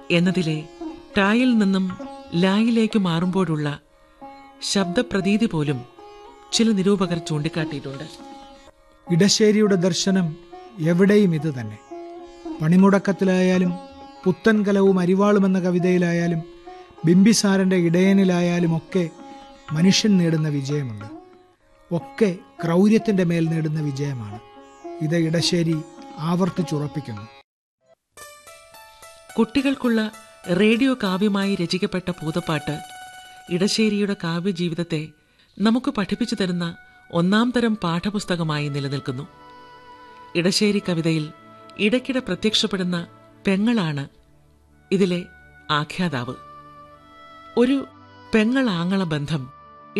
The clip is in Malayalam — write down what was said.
എന്നതിലെ ടായിൽ നിന്നും ലായിലേക്ക് മാറുമ്പോഴുള്ള ശബ്ദപ്രതീതി പോലും ചില നിരൂപകർ ചൂണ്ടിക്കാട്ടിയിട്ടുണ്ട് ഇടശ്ശേരിയുടെ ദർശനം എവിടെയും ഇത് തന്നെ പണിമുടക്കത്തിലായാലും പുത്തൻ കലവും അരിവാളും എന്ന കവിതയിലായാലും ബിംബിസാരന്റെ ഇടയനിലായാലും ഒക്കെ മനുഷ്യൻ നേടുന്ന വിജയമുണ്ട് ഒക്കെ ക്രൗര്യത്തിന്റെ മേൽ നേടുന്ന വിജയമാണ് ഇത് ഇടശ്ശേരി ആവർത്തിച്ചുറപ്പിക്കുന്നു കുട്ടികൾക്കുള്ള റേഡിയോ കാവ്യമായി രചിക്കപ്പെട്ട പൂതപ്പാട്ട് ഇടശ്ശേരിയുടെ കാവ്യജീവിതത്തെ നമുക്ക് പഠിപ്പിച്ചു തരുന്ന ഒന്നാം തരം പാഠപുസ്തകമായി നിലനിൽക്കുന്നു ഇടശ്ശേരി കവിതയിൽ ഇടയ്ക്കിടെ പ്രത്യക്ഷപ്പെടുന്ന പെങ്ങളാണ് ഇതിലെ ആഖ്യാതാവ് ഒരു പെങ്ങളാങ്ങള ബന്ധം